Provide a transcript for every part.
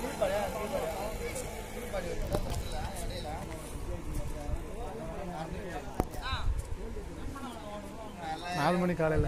நாலு மணி காலையில்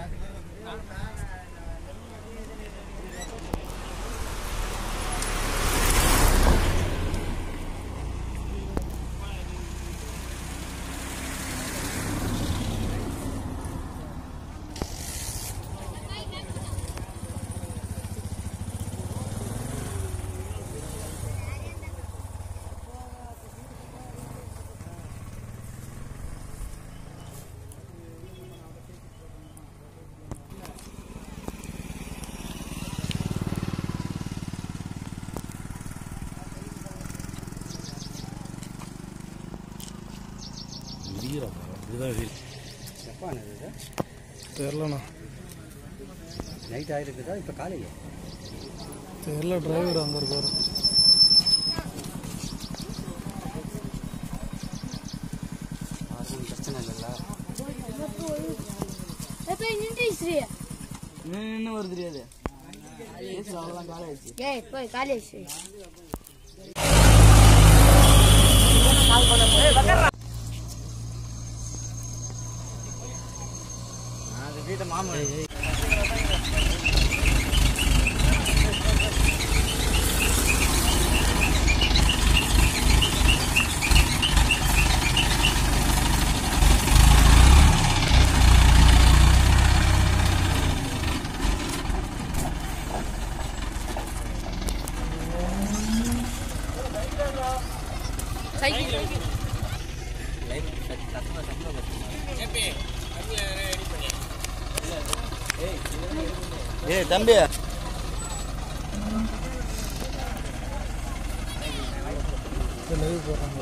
எப்போ ஆனது தெரிலண்ணா நைட் ஆகிருக்குதா இப்போ காலையில் தெரில டிரைவர் அங்கே இருக்காரு யாருக்கும் பிரச்சனை இல்லைல்ல எப்ப நின்றுச்சு இன்னும் வருது தெரியாது அவ்வளோதான் காலை ஆயிடுச்சு ஏய் போய் காலேஜ் அது வீட்டை மாமன் ஏய் தம்பி லைவ் போடுறாங்க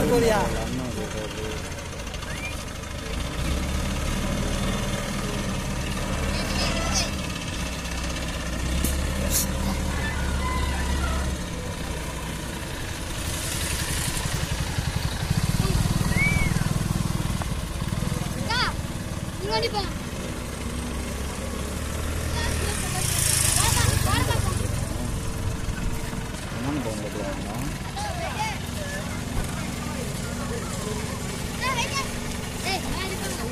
போறியா அக்கா, இங்க வந்து போங்க. வாடா, வாடா, போங்க. ஏய், வைங்க. ஏய், நான் இது பண்ணுங்க.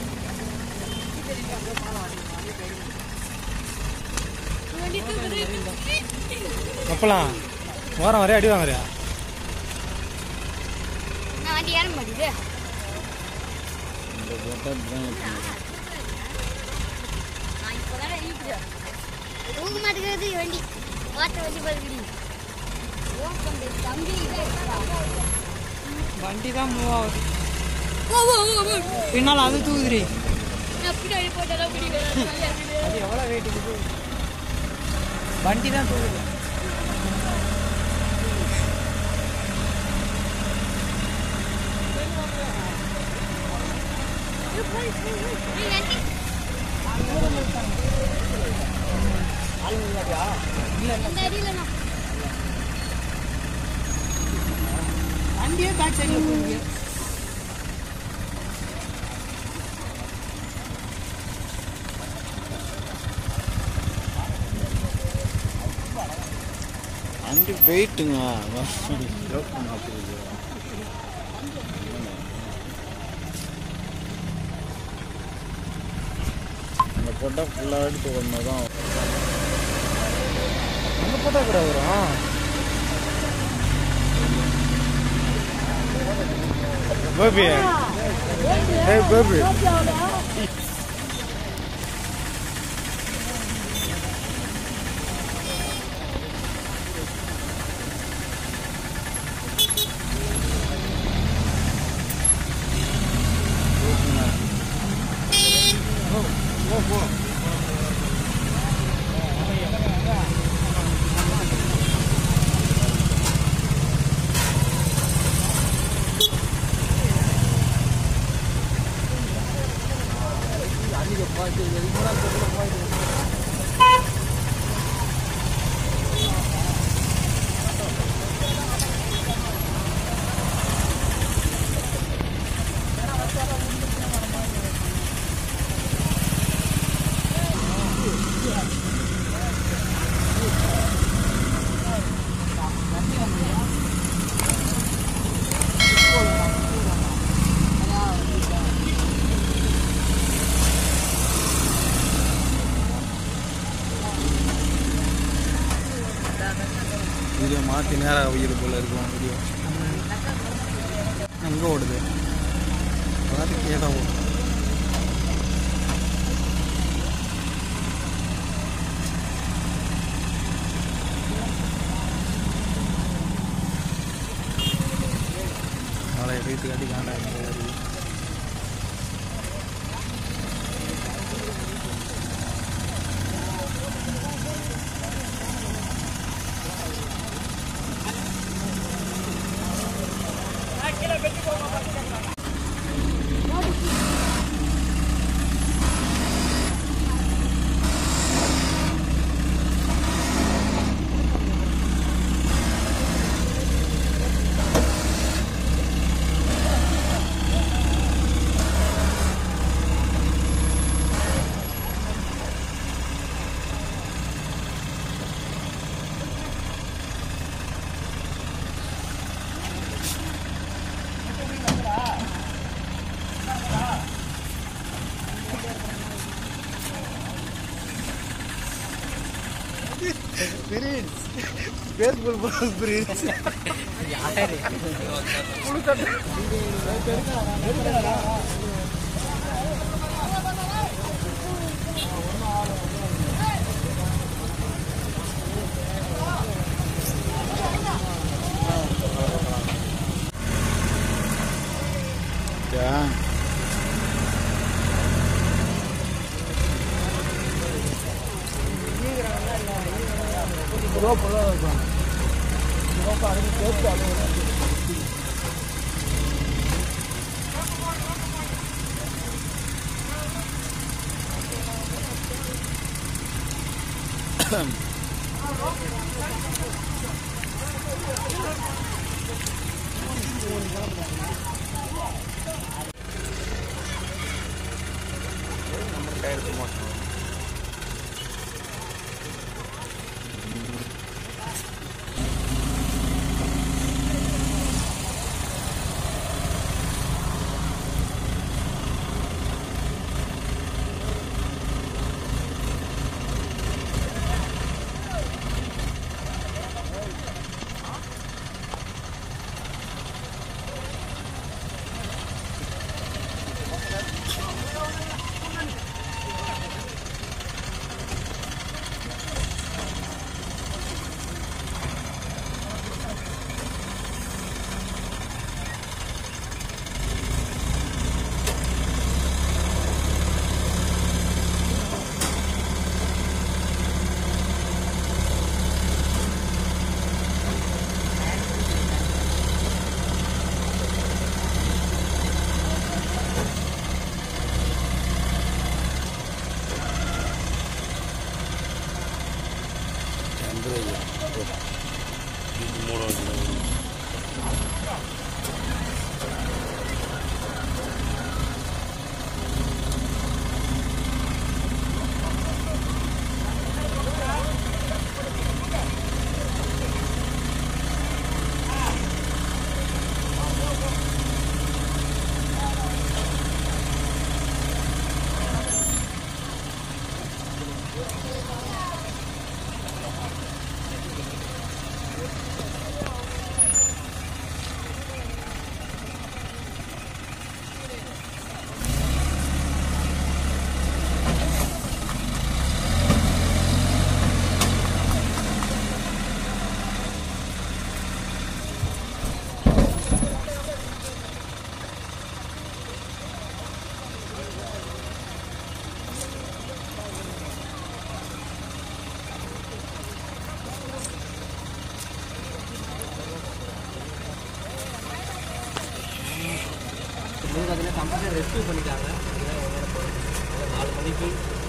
இங்க வந்து தூக்குது. அப்பலாம் ஓரம் வரையா அடி வாங்குறியா நான் வண்டி ஏற மாட்டேங்குது நான் இப்போதானே இழுக்குது. தூக்க மாட்டேங்குது வண்டி வாட்ட வண்டி பதுக்குடி ஓப்பன் தம்பி இதே வண்டி தான் மூவ் ஆகுது ஓ ஓ ஓ ஓ பின்னால் அது தூக்குதுரி நான் பின்னாடி போட்டாலும் பிடிக்கிறேன் அது எவ்வளோ வெயிட் இருக்குது வண்டி தான் தூக்குது நீ வண்டி இந்த அடியில் நான் வண்டியே பேக் சைடில் போகுது வண்டி வெயிட்டுங்க அந்த பொட்டை ஃபுல்லாக எடுத்து ஒன்று தான் அங்கே போட்டால் கூட வரும் பேபி ஏய் பேபி வீடியோ மாற்றி நேராக உயிர் போல இருக்கும் வீடியோ எங்கே ஓடுது அதாவது கேட்டா ஓடும் நாளை எடுத்து காட்டி காண்டா வருது prince baseball ball prince Yeah. இவங்க பார்த்தீங்கன்னா கம்ப்யூட்டர் ரெஸ்க்யூ பண்ணிட்டாங்க அதுதான் வேற போகுது. அதான் நாலு மணிக்கு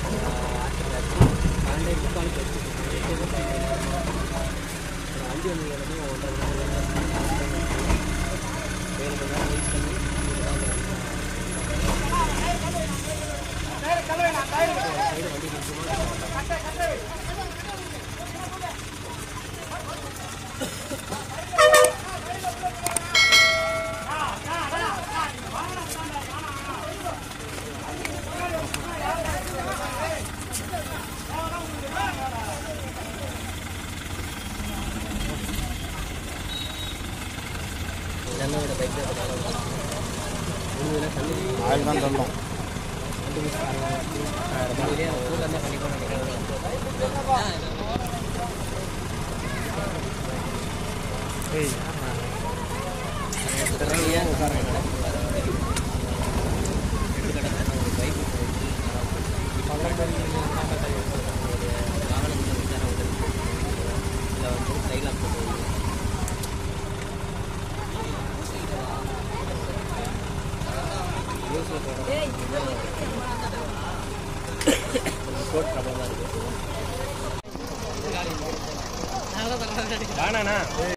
ஆக்சிடென்ட் பன்னெண்டே முக்காலுக்கு ரெஸ்க்யூ அஞ்சு மணி வரைக்கும் ஒன்றரை மணி நேரம் ஏழு மணி நேரம் வெயிட் பண்ணி இதுதான் வந்து சைடு வண்டி நிற்குமா ஜன்னலோட பைக் உண்மையில தண்ணி ஆயில் தான் தள்ளோம் ரெண்டு மிஸ் மாதிரியே ஊரில் இருந்தால் கண்டிப்பாக நினைக்கிறேன் ஏய் கோட் ப்ராப்ளமாக இருக்குது வேணாண்ணா